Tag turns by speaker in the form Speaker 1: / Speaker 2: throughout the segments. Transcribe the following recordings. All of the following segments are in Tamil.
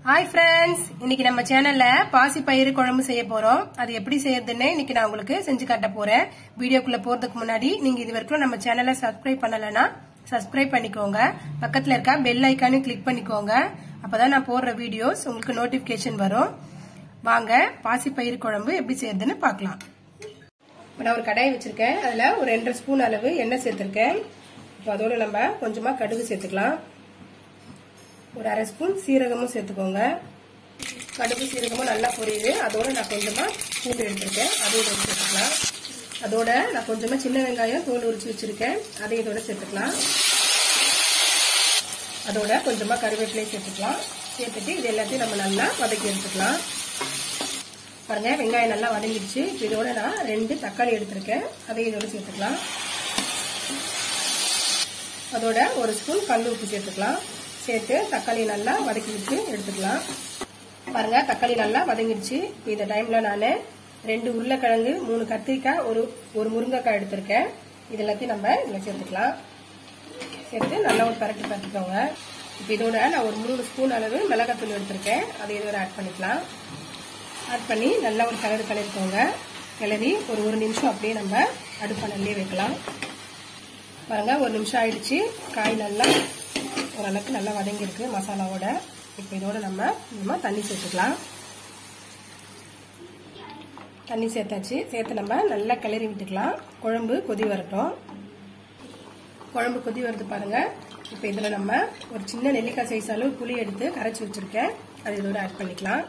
Speaker 1: ஹாய் ஃப்ரெண்ட்ஸ் இன்னைக்கு நம்ம சேனல்ல பாசி பயிறு குழம்பு செய்ய போறோம் அது எப்படி செய்யறதுன்னு இன்னைக்கு நான் உங்களுக்கு செஞ்சு காட்ட போறேன் வீடியோக்குள்ள போறதுக்கு முன்னாடி நீங்க இது வரைக்கும் நம்ம சேனலை சப்ஸ்கிரைப் பண்ணலனா சப்ஸ்கிரைப் பண்ணிக்கோங்க பக்கத்துல இருக்க பெல் ஐக்கானு கிளிக் பண்ணிக்கோங்க அப்பதான் நான் போடுற வீடியோஸ் உங்களுக்கு நோட்டிபிகேஷன் வரும் வாங்க பாசி பயிறு குழம்பு எப்படி செய்யறதுன்னு பார்க்கலாம் இப்போ நான் ஒரு கடாய் வச்சிருக்கேன் அதுல ஒரு ரெண்டரை ஸ்பூன் அளவு எண்ணெய் சேர்த்திருக்கேன் இப்போ அதோட நம்ம கொஞ்சமா கடுகு சேர்த்துக்கலாம் ஒரு அரை ஸ்பூன் சீரகமும் சேர்த்துக்கோங்க கடுகு சீரகமும் நல்லா பொரியுது அதோட நான் கொஞ்சமா பூண்டு எடுத்திருக்கேன் அதையும் இதோட சேர்த்துக்கலாம் அதோட நான் கொஞ்சமா சின்ன வெங்காயம் தோல் உரிச்சு வச்சிருக்கேன் அதையும் இதோட சேர்த்துக்கலாம் அதோட கொஞ்சமா கருவேப்பிலையும் சேர்த்துக்கலாம் சேர்த்துட்டு இது எல்லாத்தையும் நம்ம நல்லா வதக்கி எடுத்துக்கலாம் பாருங்க வெங்காயம் நல்லா வதங்கிடுச்சு இப்போ இதோட நான் ரெண்டு தக்காளி எடுத்திருக்கேன் அதையும் இதோட சேர்த்துக்கலாம் அதோட ஒரு ஸ்பூன் கல் உப்பு சேர்த்துக்கலாம் சேர்த்து தக்காளி நல்லா வதக்கி விட்டு எடுத்துக்கலாம் பாருங்க தக்காளி நல்லா வதங்கிடுச்சு இப்போ இந்த டைம்ல நான் ரெண்டு உருளைக்கிழங்கு மூணு கத்திரிக்காய் ஒரு ஒரு முருங்கைக்காய் எடுத்திருக்கேன் இது எல்லாத்தையும் நம்ம இதில் சேர்த்துக்கலாம் சேர்த்து நல்லா ஒரு பரட்டி பரட்டிக்கோங்க இப்போ இதோட நான் ஒரு மூணு ஸ்பூன் அளவு மிளகாத்தூள் எடுத்திருக்கேன் அதை இதோட ஆட் பண்ணிக்கலாம் ஆட் பண்ணி நல்லா ஒரு கலர் கலரிக்கோங்க கிளறி ஒரு ஒரு நிமிஷம் அப்படியே நம்ம அடுப்பானல்லே வைக்கலாம் பாருங்க ஒரு நிமிஷம் ஆயிடுச்சு காய் நல்லா ஓரளவுக்கு நல்லா வதங்கியிருக்கு மசாலாவோட இப்போ இதோட நம்ம நம்ம தண்ணி சேர்த்துக்கலாம் தண்ணி சேர்த்தாச்சு சேர்த்து நம்ம நல்லா கிளறி விட்டுக்கலாம் குழம்பு கொதி வரட்டும் குழம்பு கொதி வருது பாருங்க இப்போ இதில் நம்ம ஒரு சின்ன நெல்லிக்காய் சைஸ் அளவு புளி எடுத்து கரைச்சி வச்சிருக்கேன் அது இதோட ஆட் பண்ணிக்கலாம்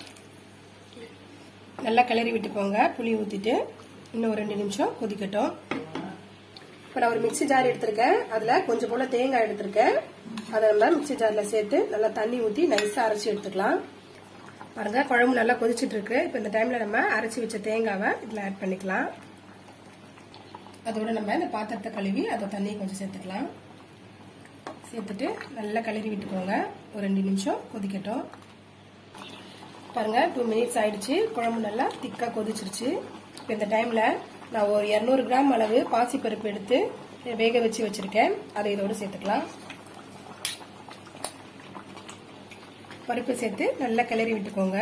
Speaker 1: நல்லா கிளறி விட்டுக்கோங்க புளி ஊற்றிட்டு இன்னும் ஒரு ரெண்டு நிமிஷம் கொதிக்கட்டும் இப்போ நான் ஒரு மிக்சி ஜார் எடுத்திருக்கேன் அதில் கொஞ்சம் போல தேங்காய் எடுத்திருக்கேன் அதை நம்ம மிக்சி ஜாரில் சேர்த்து நல்லா தண்ணி ஊற்றி நைஸாக அரைச்சி எடுத்துக்கலாம் பாருங்க குழம்பு நல்லா கொதிச்சுட்டு இருக்கு இப்போ இந்த டைமில் நம்ம அரைச்சி வச்ச தேங்காவை இதில் ஆட் பண்ணிக்கலாம் அதோட நம்ம இந்த பாத்திரத்தை கழுவி அதை தண்ணியை கொஞ்சம் சேர்த்துக்கலாம் சேர்த்துட்டு நல்லா கிளறி விட்டுக்கோங்க ஒரு ரெண்டு நிமிஷம் கொதிக்கட்டும் பாருங்க டூ மினிட்ஸ் ஆயிடுச்சு குழம்பு நல்லா திக்காக கொதிச்சிருச்சு இப்போ இந்த டைமில் நான் ஒரு இரநூறு கிராம் அளவு பாசிப்பருப்பு எடுத்து வேக வச்சு வச்சிருக்கேன் அதை இதோடு சேர்த்துக்கலாம் பருப்பு சேர்த்து நல்லா கிளறி விட்டுக்கோங்க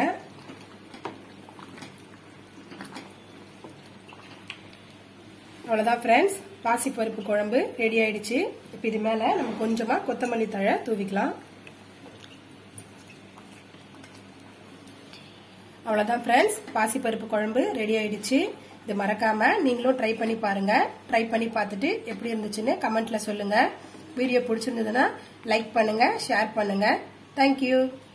Speaker 1: அவ்வளோதான் ஃப்ரெண்ட்ஸ் பாசி பருப்பு குழம்பு ரெடி ஆயிடுச்சு இப்போ இது மேலே நம்ம கொஞ்சமாக கொத்தமல்லி தழை தூவிக்கலாம் அவ்வளோதான் ஃப்ரெண்ட்ஸ் பாசிப்பருப்பு குழம்பு ரெடி ஆயிடுச்சு இது மறக்காம நீங்களும் ட்ரை பண்ணி பாருங்க ட்ரை பண்ணி பார்த்துட்டு எப்படி இருந்துச்சுன்னு கமெண்ட்ல சொல்லுங்க வீடியோ பிடிச்சிருந்ததுன்னா லைக் பண்ணுங்க ஷேர் பண்ணுங்க தேங்க்யூ